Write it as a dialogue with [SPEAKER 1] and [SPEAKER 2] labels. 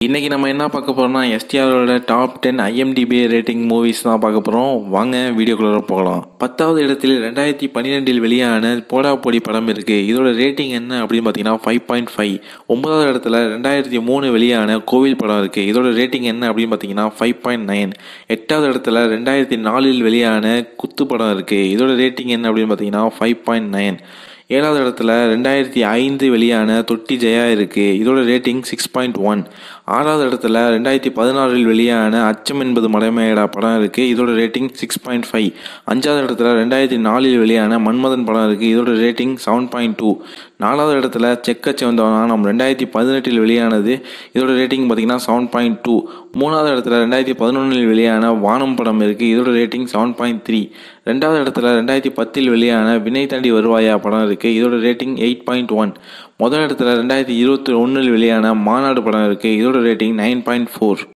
[SPEAKER 1] இன்றைக்கி நம்ம என்ன பார்க்க போகிறோம்னா எஸ்டிஆரோட top ten IMDb rating movies தான் பார்க்க போகிறோம் வாங்க வீடியோக்குள்ளே போகலாம் பத்தாவது இடத்தில் ரெண்டாயிரத்தி பன்னிரெண்டில் வெளியான போடா பொடி படம் இருக்குது இதோட ரேட்டிங் என்ன அப்படின்னு பார்த்தீங்கன்னா ஃபைவ் பாயிண்ட் ஃபைவ் ஒன்பதாவது இடத்துல ரெண்டாயிரத்தி மூணு வெளியான கோவில் படம் இருக்குது இதோட ரேட்டிங் என்ன அப்படின்னு பார்த்தீங்கன்னா ஃபைவ் பாயிண்ட் நைன் எட்டாவது இடத்துல ரெண்டாயிரத்தி நாலில் வெளியான குத்து படம் இருக்குது இதோட ரேட்டிங் என்ன அப்படின்னு பார்த்தீங்கன்னா ஃபைவ் பாயிண்ட் நைன் ஏழாவது இடத்துல ரெண்டாயிரத்தி ஐந்து வெளியான தொட்டி ஜெயா இருக்குது இதோட ரேட்டிங் சிக்ஸ் பாயிண்ட் ஒன் ஆறாவது இடத்துல ரெண்டாயிரத்தி பதினாறில் வெளியான அச்சம் என்பது மடமையடா படம் இருக்குது இதோட ரேட்டிங் சிக்ஸ் பாயிண்ட் ஃபைவ் அஞ்சாவது இடத்துல ரெண்டாயிரத்தி நாலில் வெளியான மன்மதன் படம் இருக்குது இதோட ரேட்டிங் செவன் பாயிண்ட் டூ நாலாவது இடத்துல செக்க சிவந்தவனானம் ரெண்டாயிரத்தி பதினெட்டில் வெளியானது இதோட ரேட்டிங் பார்த்தீங்கன்னா செவன் பாயிண்ட் டூ மூணாவது இடத்துல ரெண்டாயிரத்தி பதினொன்றில் வெளியான வானம் படம் இருக்குது இதோட ரேட்டிங் செவன் பாயிண்ட் த்ரீ ரெண்டாவது இடத்துல ரெண்டாயிரத்தி பத்தில் வெளியான வினை தாண்டி வருவாயா படம் இருக்குது இதோட ரேட்டிங் எயிட் பாயிண்ட் ஒன் முதல் இடத்துல ரெண்டாயிரத்தி இருபத்தி ஒன்றில் வெளியான மாநாடு படம் இருக்குது இதோட ரேட்டிங் நைன் பாயிண்ட் ஃபோர்